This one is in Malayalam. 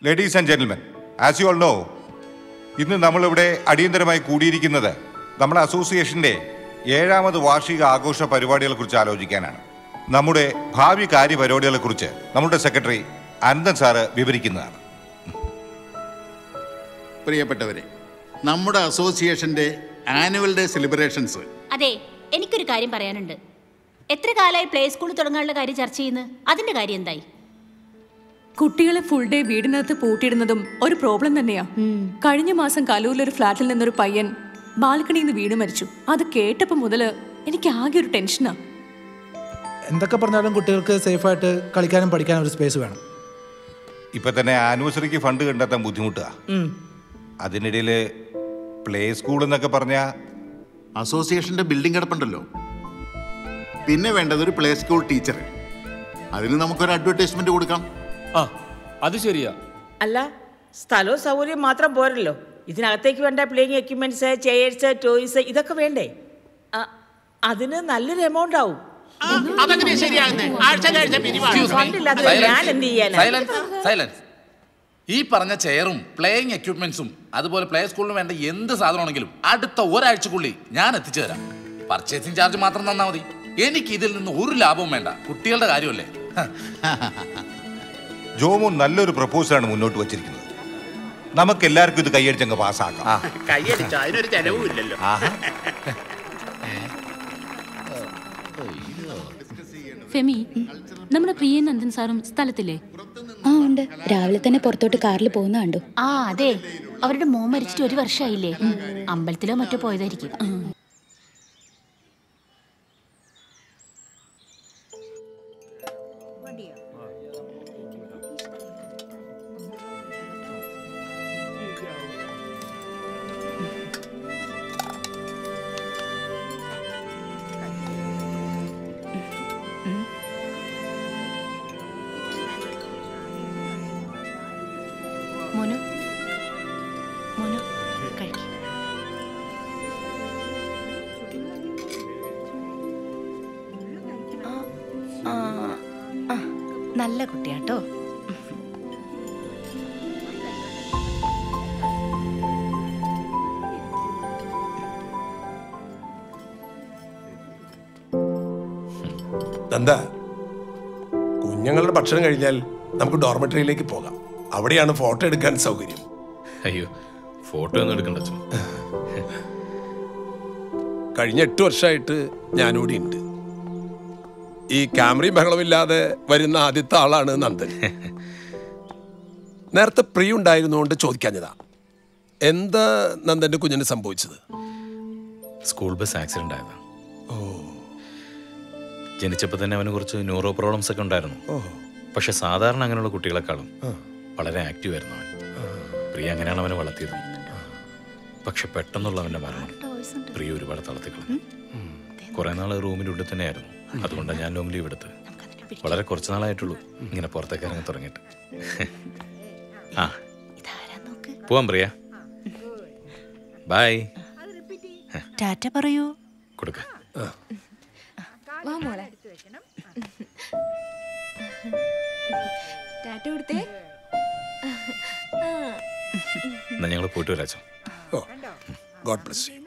Ladies and gentlemen as you all know ഇന്ന് നമ്മളിവിടെ അടിയന്തരമായി കൂടിയിരിക്കുന്നത് നമ്മുടെ അസോസിയേഷന്റെ ഏഴാമത് വാർഷിക ആഘോഷ പരിപാടികളെ കുറിച്ച് ആലോചിക്കാനാണ് നമ്മുടെ ഭാവി കാര്യപരിപാടികളെ കുറിച്ച് നമ്മുടെ സെക്രട്ടറി അനന്തൻ സാറ് വിവരിക്കുന്നതാണ് പ്രിയപ്പെട്ടവരെ നമ്മുടെ അസോസിയേഷന്റെ ആനുവൽ ഡേ സെലിബ്രേഷൻസ് അതെ എനിക്കൊരു കാര്യം പറയാനുണ്ട് എത്ര കാലമായി പ്ലേ സ്കൂൾ തുടങ്ങാനുള്ള കാര്യം ചർച്ച ചെയ്യുന്നത് അതിന്റെ കാര്യം എന്തായി കുട്ടികളെ ഫുൾ ഡേ വീടിനകത്ത് പൂട്ടിയിടുന്നതും ഒരു പ്രോബ്ലം തന്നെയാ കഴിഞ്ഞ മാസം കലൂരിലൊരു ഫ്ലാറ്റിൽ നിന്നൊരു പയ്യൻ ബാൽക്കണിയിൽ നിന്ന് വീണ് മരിച്ചു അത് കേട്ടപ്പോ മുതല് എനിക്ക് ആകെ ഒരു ടെൻഷനാ എന്തൊക്കെ പറഞ്ഞാലും കുട്ടികൾക്ക് സേഫായിട്ട് കളിക്കാനും പഠിക്കാനും ഒരു സ്പേസ് വേണം ഇപ്പൊ തന്നെ ആനിവേഴ്സറിക്ക് ഫണ്ട് കണ്ടെത്താൻ ബുദ്ധിമുട്ടാ അതിനിടയിൽ പ്ലേ സ്കൂൾ എന്നൊക്കെ പറഞ്ഞാൽ അസോസിയേഷന്റെ ബിൽഡിംഗ് കിടപ്പുണ്ടല്ലോ പിന്നെ വേണ്ടത് ഒരു പ്ലേ സ്കൂൾ ടീച്ചർ അതിന് നമുക്കൊരു അഡ്വർടൈസ്മെന്റ് കൊടുക്കാം ആ അത് ശരിയാ അല്ല സ്ഥലവും സൗകര്യം മാത്രം പോരല്ലോ ഇതിനകത്തേക്ക് വേണ്ട പ്ലേയിങ് എക്യുപ്മെന്റ്സ് ചെയേഴ്സ് ടോയ്സ് ഇതൊക്കെ വേണ്ടേ ആ, അതിന് നല്ലൊരു എമൗണ്ട് ആവും അതെങ്ങനെ ശരിയാകുന്നേ ആഴ്ച ഫണ്ടില്ലാതെ ഞാൻ എന്ത് ചെയ്യാനാ സൈലൻസ് സൈലൻസ് ഈ പറഞ്ഞ ചെയറും പ്ലേയിങ് എക്യുപ്മെന്റ്സും അതുപോലെ പ്ലേ സ്കൂളിന് വേണ്ട എന്ത് സാധനമാണെങ്കിലും അടുത്ത ഒരാഴ്ചക്കുള്ളിൽ ഞാൻ എത്തിച്ചു തരാം പർച്ചേസിംഗ് ചാർജ് മാത്രം തന്നാ മതി എനിക്ക് ഇതിൽ നിന്ന് ഒരു ലാഭവും വേണ്ട കുട്ടികളുടെ കാര്യമല്ലേ ഹ. ജോമോ നല്ലൊരു പ്രപ്പോസലാണ് മുന്നോട്ട് വച്ചിരിക്കുന്നത് നമുക്ക് എല്ലാവർക്കും ഇത് കൈയടിച്ചങ്ങ് പാസ്സാക്കാം കൈയടിച്ചോ അതിനൊരു ചെലവും ഇല്ലല്ലോ ഫെമി നമ്മുടെ പ്രിയ നന്ദൻ സാറും സ്ഥലത്തില്ലേ ആ ഉണ്ട് രാവിലെ തന്നെ പുറത്തോട്ട് കാറിൽ പോകുന്ന കണ്ടു ആ അതെ അവരുടെ മോൻ മരിച്ചിട്ട് ഒരു വർഷമായില്ലേ അമ്പലത്തിലോ മറ്റോ പോയതായിരിക്കും മോനു മോനു കഴിക്കും നല്ല കുട്ടിയാട്ടോ എന്താ കുഞ്ഞുങ്ങളുടെ ഭക്ഷണം കഴിഞ്ഞാൽ നമുക്ക് ഡോർമെറ്ററിയിലേക്ക് പോകാം അവിടെയാണ് ഫോട്ടോ എടുക്കാൻ സൗകര്യം അയ്യോ ഫോട്ടോ ഒന്നും എടുക്കണ്ട അച്ഛൻ കഴിഞ്ഞ എട്ട് വർഷമായിട്ട് ഞാനിവിടെ ഉണ്ട് ഈ ക്യാമറയും ബഹളമില്ലാതെ വരുന്ന ആദ്യത്തെ ആളാണ് നന്ദൻ നേരത്തെ പ്രിയ ഉണ്ടായിരുന്നുകൊണ്ട് ചോദിക്കാഞ്ഞതാ എന്താ നന്ദന്റെ കുഞ്ഞിന് സംഭവിച്ചത് സ്കൂൾ ബസ് ആക്സിഡന്റ് ആയതാ ജനിച്ചപ്പോൾ തന്നെ അവന് കുറച്ച് ന്യൂറോ പ്രോബ്ലംസ് ഒക്കെ ഉണ്ടായിരുന്നു പക്ഷെ സാധാരണ അങ്ങനെയുള്ള കുട്ടികളെക്കാളും വളരെ ആക്റ്റീവ് ആയിരുന്നു അവൻ പ്രിയ അങ്ങനെയാണ് അവനെ വളർത്തിയത് പക്ഷെ പെട്ടെന്നുള്ള അവന്റെ മരണം പ്രിയ ഒരുപാട് തളർത്തിക്കളഞ്ഞു കുറെ നാൾ റൂമിൻ്റെ ഉള്ളിൽ തന്നെയായിരുന്നു അതുകൊണ്ടാണ് ഞാൻ ലോങ് ലീവ് എടുത്ത് വളരെ കുറച്ച് നാളായിട്ടുള്ളൂ ഇങ്ങനെ പുറത്തേക്ക് ഇറങ്ങി തുടങ്ങിയിട്ട് ആ പോവാം പ്രിയ ബൈ ടാറ്റ പറയൂ കൊടുക്ക വാ മോളെ ടാറ്റ കൊടുത്തേ എന്നാ ഞങ്ങൾ പോയിട്ട് വരാച്ചോ ഗോഡ് ബ്ലസ് യു